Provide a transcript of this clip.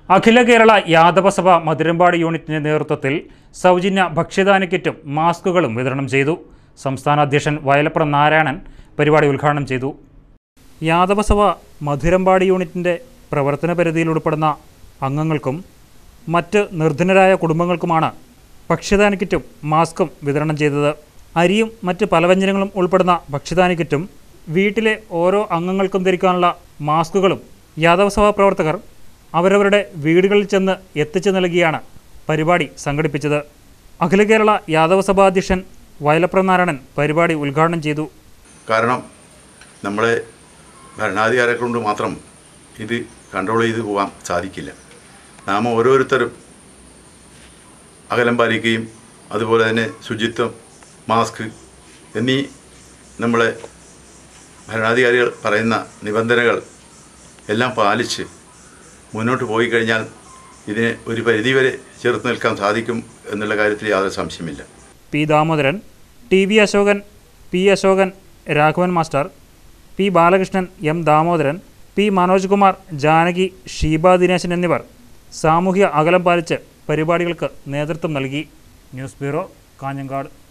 അഖില കേരള യാദവ സഭ മധുരമ്പാട് യൂണിറ്റിന്റെ നേതൃത്വത്തിൽ സൗജന്യ ഭക്ഷ്യദാന കിറ്റും മാസ്കുകളും വിതരണം ചെയ്തു സംസ്ഥാന അധ്യക്ഷൻ വയലപ്പുറം നാരായണൻ പരിപാടി ഉദ്ഘാടനം ചെയ്തു യാദവ സഭ മധുരമ്പാട് യൂണിറ്റിന്റെ പ്രവർത്തന പരിധിയിൽ ഉൾപ്പെടുന്ന അംഗങ്ങൾക്കും മറ്റ് നിർധനരായ കുടുംബങ്ങൾക്കുമാണ് ഭക്ഷ്യദാന കിറ്റും മാസ്കും വിതരണം ചെയ്തത് അരിയും മറ്റ് പലവ്യഞ്ജനങ്ങളും ഉൾപ്പെടുന്ന ഭക്ഷ്യദാന കിറ്റും വീട്ടിലെ ഓരോ അംഗങ്ങൾക്കും ധരിക്കാനുള്ള മാസ്കുകളും യാദവ സഭാ പ്രവർത്തകർ അവരവരുടെ വീടുകളിൽ ചെന്ന് എത്തിച്ചു നൽകിയാണ് പരിപാടി സംഘടിപ്പിച്ചത് അഖില കേരള യാദവ സഭാ അധ്യക്ഷൻ വയലപ്രം നാരായണൻ പരിപാടി ഉദ്ഘാടനം ചെയ്തു കാരണം നമ്മളെ ഭരണാധികാരികളെ കൊണ്ട് മാത്രം ഇത് കൺട്രോൾ ചെയ്ത് പോകാൻ സാധിക്കില്ല നാം ഓരോരുത്തരും അകലം പാലിക്കുകയും അതുപോലെ തന്നെ ശുചിത്വം മാസ്ക് എന്നീ നമ്മളെ ഭരണാധികാരികൾ പറയുന്ന നിബന്ധനകൾ എല്ലാം പാലിച്ച് മുന്നോട്ട് പോയി കഴിഞ്ഞാൽ ഇതിനെ ഒരു പരിധിവരെ ചെറുത്ത് നിൽക്കാൻ സാധിക്കും എന്നുള്ള കാര്യത്തിൽ യാതൊരു സംശയമില്ല P Damodaran T V Ashokan P Ashokan Raghavan master P Balakrishnan M Damodaran P Manoj Kumar Janaki Sheeba Dineshan എന്നിവർ സാമൂഹ്യ അകലം പാലിച്ച് പരിപാടികൾക്ക് നേതൃത്വം നൽകി ന്യൂസ് ബ്യൂറോ കാഞ്ഞങ്ങാട്